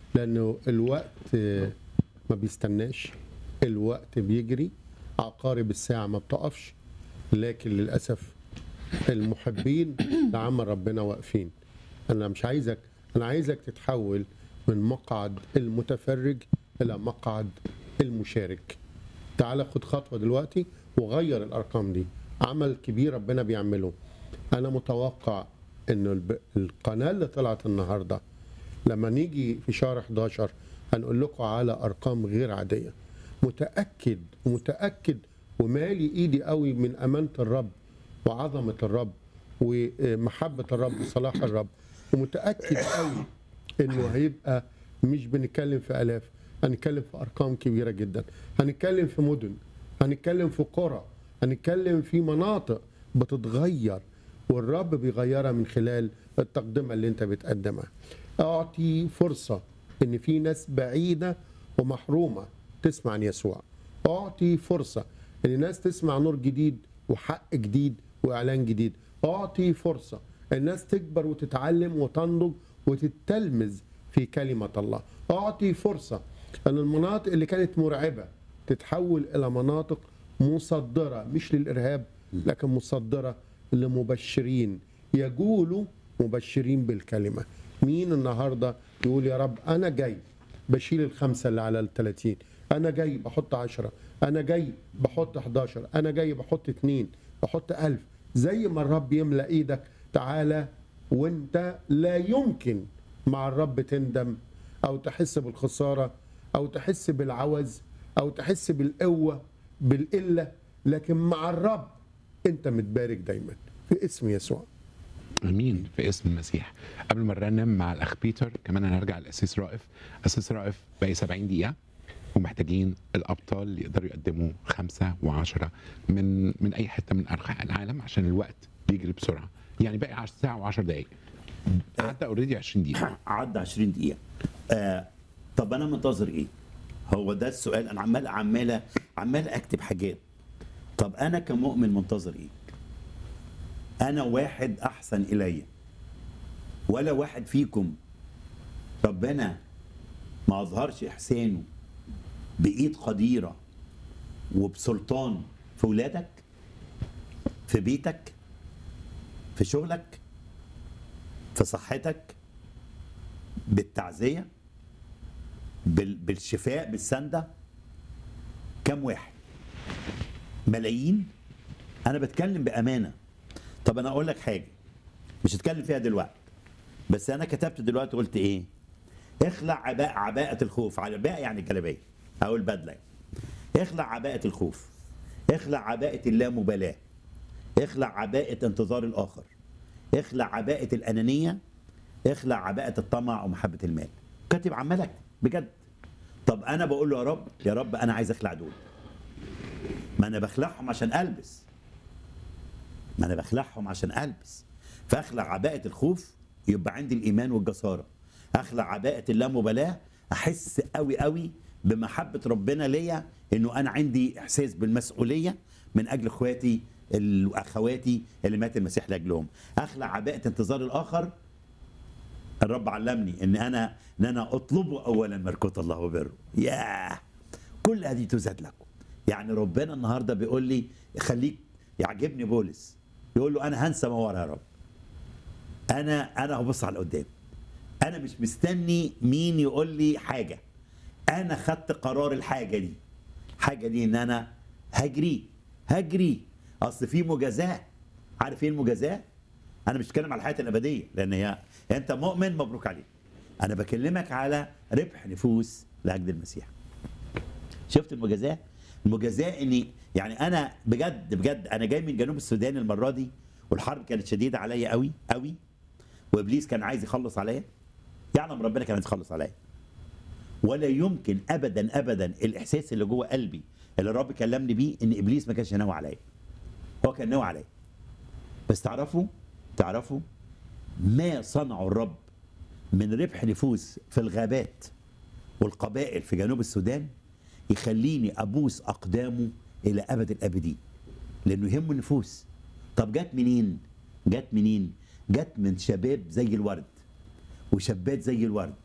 لانه الوقت آه، ما بيستناش الوقت بيجري عقارب الساعه ما بتقفش لكن للاسف المحبين لعمل ربنا واقفين انا مش عايزك انا عايزك تتحول من مقعد المتفرج الى مقعد المشارك تعال خد خطوه دلوقتي وغير الارقام دي عمل كبير ربنا بيعمله انا متوقع انه الب... القناه اللي طلعت النهارده لما نيجي في شهر 11 هنقول لكم على ارقام غير عاديه متاكد ومتاكد ومالي ايدي قوي من امانه الرب وعظمه الرب ومحبه الرب وصلاح الرب ومتاكد قوي انه هيبقى مش بنتكلم في الاف هنتكلم في ارقام كبيره جدا هنتكلم في مدن هنتكلم في قرى هنتكلم في مناطق بتتغير والرب بيغيرها من خلال التقدمه اللي انت بتقدمها اعطي فرصه ان في ناس بعيده ومحرومه تسمع عن يسوع اعطي فرصه ان ناس تسمع نور جديد وحق جديد واعلان جديد اعطي فرصه الناس تكبر وتتعلم وتنضج وتتلمذ في كلمه الله اعطي فرصه ان المناطق اللي كانت مرعبه تتحول الى مناطق مصدره مش للارهاب لكن مصدره لمبشرين يقولوا مبشرين بالكلمه مين النهارده يقول يا رب انا جاي بشيل الخمسه اللي على الثلاثين انا جاي بحط عشرة انا جاي بحط 11 انا جاي بحط اتنين بحط ألف زي ما الرب يملأ ايدك تعالى وانت لا يمكن مع الرب تندم او تحس بالخساره او تحس بالعوز او تحس بالقوه بالقله لكن مع الرب انت متبارك دايما في اسم يسوع امين في اسم المسيح قبل ما نرنم مع الاخ بيتر كمان هنرجع للاسيس رائف اسيس رائف باقي 70 دقيقه ومحتاجين الابطال اللي يقدروا يقدموا خمسه وعشرة من من اي حته من انحاء العالم عشان الوقت بيجري بسرعه يعني باقي 10 ساعه و10 دقائق عدى اوريدي 20 دقيقه عدى 20 دقيقة آه طب أنا منتظر إيه؟ هو ده السؤال أنا عمال عمال عمال أكتب حاجات طب أنا كمؤمن منتظر إيه؟ أنا واحد أحسن إلي ولا واحد فيكم ربنا ما أظهرش إحسانه بإيد قديرة وبسلطان في ولادك في بيتك في شغلك في صحتك بالتعزية بال- بالشفاء بالسندة كم واحد ملايين أنا بتكلم بأمانة طب أنا أقول لك حاجة مش هتكلم فيها دلوقتي بس أنا كتبت دلوقتي قلت إيه اخلع عباءة عباءة الخوف عباءة يعني جلابية أو البدلة اخلع عباءة الخوف اخلع عباءة اللامبالاة اخلع عباءة انتظار الآخر اخلع عباءة الأنانية اخلع عباءة الطمع ومحبة المال كاتب عمال اكتب بجد طب انا بقول له يا رب يا رب انا عايز اخلع دول ما انا بخلعهم عشان البس ما انا بخلعهم عشان البس فاخلع عباءة الخوف يبقى عندي الايمان والجسارة اخلع عباءة اللامبالاة احس قوي قوي بمحبة ربنا ليا انه انا عندي احساس بالمسؤولية من اجل اخواتي واخواتي اللي مات المسيح لاجلهم اخلع عباءة انتظار الاخر الرب علمني ان انا ان انا اطلبه اولا ملكوت الله وبره ياه كل هذه تزاد لكم يعني ربنا النهارده بيقول لي خليك يعجبني بولس يقول له انا هنسى ما ورا يا رب انا انا هبص على قدام انا مش مستني مين يقول لي حاجه انا خدت قرار الحاجه دي الحاجه دي ان انا هجري هجري اصل في مجازاه عارف ايه المجازاه انا مش بتكلم على الحياه الابديه لان هي انت مؤمن مبروك عليك انا بكلمك على ربح نفوس لاجل المسيح شفت المجازاه المجازاه اني يعني انا بجد بجد انا جاي من جنوب السودان المره دي والحرب كانت شديده عليا قوي قوي وابليس كان عايز يخلص عليا يعلم ربنا كان عايز يخلص عليا ولا يمكن ابدا ابدا الاحساس اللي جوه قلبي اللي الرب كلمني بيه ان ابليس ما كانش ناوي عليا هو كان ناوي عليا بس تعرفوا تعرفوا ما صنعه الرب من ربح نفوس في الغابات والقبائل في جنوب السودان يخليني ابوس اقدامه الى ابد الابدين لانه يهمه النفوس طب جت منين جت منين جت من شباب زي الورد وشابات زي الورد